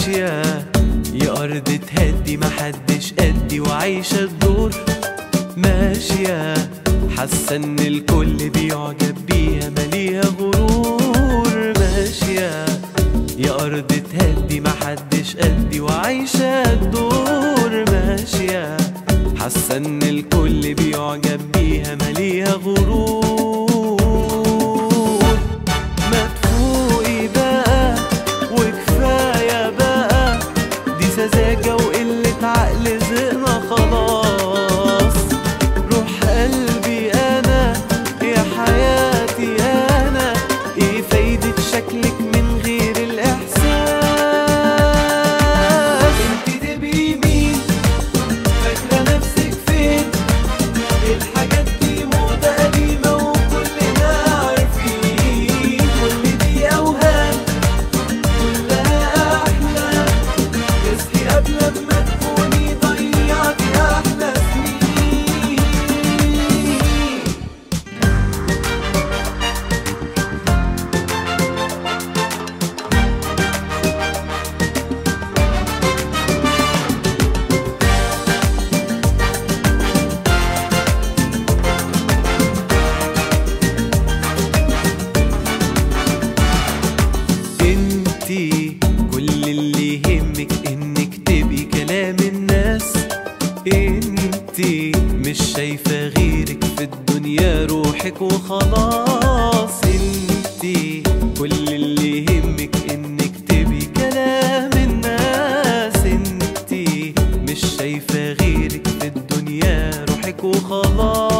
ماشية يا أرض تهدي محدش قدي وعايشة الدور ماشية حاسة إن الكل بيعجب بيها ماليها غرور ماشية يا أرض تهدي محدش قدي وعايشة الدور ماشية حاسة إن الكل بيعجب بيها ماليها غرور ما تفوقي بقى وكفاية بقى دي سذاجة وقلة عقل زهقنا خلاص روح قلبي أنا يا حياتي أنا إيه فايدة شكلك من غير الإحساس انت تبقي مين فاكرة نفسك فين الحاجات دي موضة قديمة وكلنا عارفين كل دي أوهام كلها أحلام اصحي قبل ما تكوني ضيعتي أحلى سنين انتي كل اللي يهمك انك تبقي كلام الناس انتي مش شايفة غيرك في الدنيا روحك وخلاص انتي كل اللي يهمك انك تبقي كلام الناس انتي مش شايفة غيرك في الدنيا روحك وخلاص